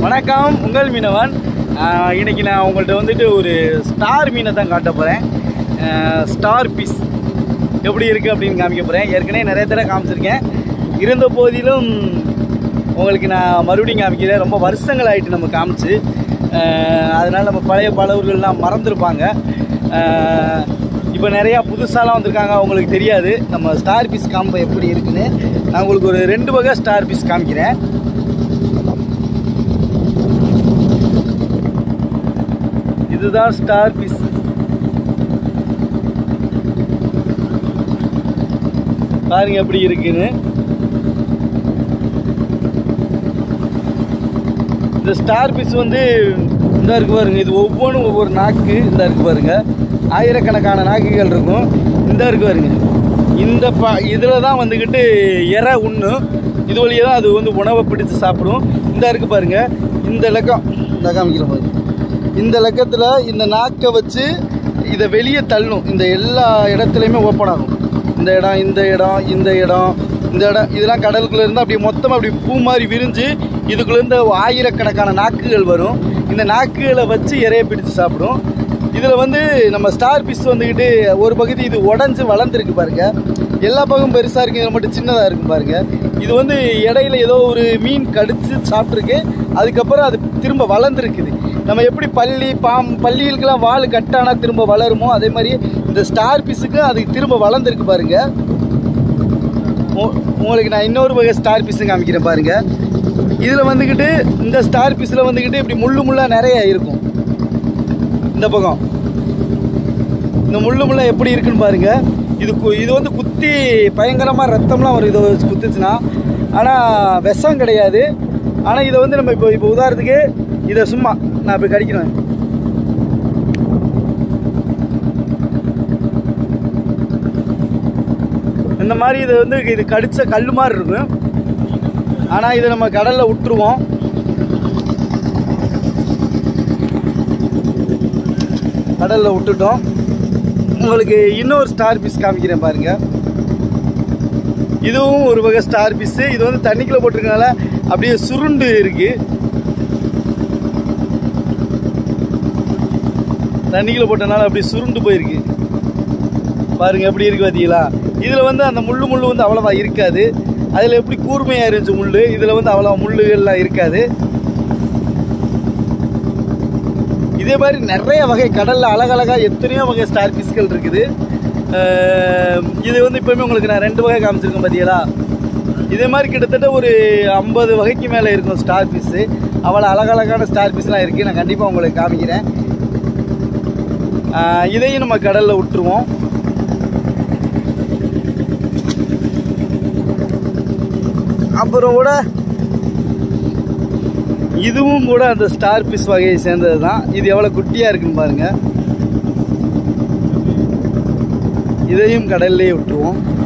வணக்கம் உங்கள் மீனவன் ஆஹ் இன்னைக்கு நான் உங்கள்கிட்ட வந்துட்டு ஒரு ஸ்டார் மீனை தான் காட்ட போகிறேன் ஸ்டார் பீஸ் எப்படி இருக்குது அப்படின்னு காமிக்க போகிறேன் ஏற்கனவே நிறைய தடவை காமிச்சிருக்கேன் இருந்த போதிலும் உங்களுக்கு நான் மறுபடியும் காமிக்கிறேன் ரொம்ப வருஷங்கள் ஆயிட்டு நம்ம காமிச்சு ஆஹ் அதனால நம்ம பழைய பலவர்கள்லாம் மறந்துருப்பாங்க இப்போ நிறையா புதுசாலாம் வந்திருக்காங்க அவங்களுக்கு தெரியாது நம்ம ஸ்டார் பீஸ் காம்ப எப்படி இருக்குன்னு நான் உங்களுக்கு ஒரு ரெண்டு வகை ஸ்டார் பீஸ் காமிக்கிறேன் இதுதான் ஸ்டார் பீஸ் பாருங்க எப்படி இருக்குன்னு இந்த ஸ்டார் பீஸ் வந்து இந்த இருக்கு பாருங்க இது ஒவ்வொன்றும் ஒவ்வொரு நாக்கு இந்த இருக்கு பாருங்க ஆயிரக்கணக்கான நாக்குகள் இருக்கும் இந்த இருக்கு பாருங்க இந்த ப இதில் தான் வந்துக்கிட்டு இறை உண்ணும் இது வழியாக தான் அது வந்து உணவை பிடிச்சு சாப்பிடும் இந்த இருக்கு பாருங்க இந்த லக்கம் இந்த காமிக்கிற பாருங்க இந்த லக்கத்தில் இந்த நாக்கை வச்சு இதை வெளியே தள்ளணும் இந்த எல்லா இடத்துலையுமே ஓப்பன் ஆகும் இந்த இடம் இந்த இடம் இந்த இடம் இந்த இடம் இதெல்லாம் கடலுக்குள்ள இருந்து அப்படியே மொத்தமாக அப்படி பூ மாதிரி விரிஞ்சு இதுக்குள்ளேருந்து ஆயிரக்கணக்கான நாக்குகள் வரும் இந்த நாக்குகளை வச்சு இறைய பிடிச்சு சாப்பிடும் இதில் வந்து நம்ம ஸ்டார் பீஸ் வந்துக்கிட்டு ஒரு பகுதி இது உடஞ்சி வளர்ந்துருக்கு பாருங்க எல்லா பக்கம் பெருசாக இருக்குது இது மட்டும் சின்னதாக இருக்கும் பாருங்க இது வந்து இடையில ஏதோ ஒரு மீன் கடிச்சு சாப்பிட்ருக்கு அதுக்கப்புறம் அது திரும்ப வளர்ந்துருக்குது நம்ம எப்படி பள்ளி பாம் பள்ளிகளுக்கெல்லாம் வால் கட்டானா திரும்ப வளருமோ அதே மாதிரி இந்த ஸ்டார் பீஸுக்கு அதுக்கு திரும்ப வளர்ந்துருக்கு பாருங்க உ- உங்களுக்கு நான் இன்னொரு வகை ஸ்டார் பீஸும் காமிக்கிறேன் பாருங்க இதில் வந்துக்கிட்டு இந்த ஸ்டார் பீஸில் வந்துக்கிட்டு இப்படி முள்ளு முள்ளாக நிறைய இருக்கும் இந்த பக்கம் இந்த முள்ளு முள்ளா எப்படி இருக்குன்னு பாருங்க இது கு- இது வந்து குத்தி பயங்கரமாக ரத்தம்லாம் வரும் இதை வச்சு குத்துச்சுன்னா ஆனால் விஷம் கிடையாது ஆனால் இதை வந்து நம்ம இப்போ இப்போ உதாரணத்துக்கு இதை சும்மா நான் இப்போ கடிக்கிறேன் இந்த மாதிரி இது வந்து இது கடிச்ச கல் மாதிரி இருக்கும் ஆனால் இதை நம்ம கடலில் விட்டுருவோம் கடலில் விட்டுட்டோம் உங்களுக்கு இன்னொரு ஸ்டார் பீஸ் காமிக்கிறேன் பாருங்க இதுவும் ஒரு வகை ஸ்டார் பீஸு இது வந்து தண்ணிக்குள்ள போட்டிருக்கனால அப்படியே சுருண்டு இருக்கு தண்ணிக்குள்ள போட்டனால அப்படியே சுருண்டு போயிருக்கு பாருங்க எப்படி இருக்கு பார்த்தீங்களா இதில் வந்து அந்த முள்ளு முள்ளு வந்து அவ்வளவா இருக்காது அதில் எப்படி கூர்மையாக இருந்துச்சு முள்ளு இதில் வந்து அவ்வளோ முள்ளுகள்லாம் இருக்காது இதே மாதிரி நிறைய வகை கடலில் அழகழகாக எத்தனையோ வகை ஸ்டார் பீஸ்கள் இருக்குது அஹ் இது வந்து இப்போவுமே உங்களுக்கு நான் ரெண்டு வகை காமிச்சிருக்கேன் பார்த்தீங்களா இதே மாதிரி கிட்டத்தட்ட ஒரு ஐம்பது வகைக்கு மேலே இருக்கும் ஸ்டார் பீஸு அவ்வளோ அழகழகான ஸ்டார் பீஸ்லாம் இருக்குது நான் கண்டிப்பாக உங்களுக்கு காமிக்கிறேன் அஹ் இதையும் நம்ம கடலில் விட்டுருவோம் அப்புறம் கூட இதுவும் கூட அந்த ஸ்டார் பீஸ் வகையை சேர்ந்தது தான் இது எவ்வளோ குட்டியாக இருக்குன்னு பாருங்க இதையும் கடல்லே விட்டுருவோம்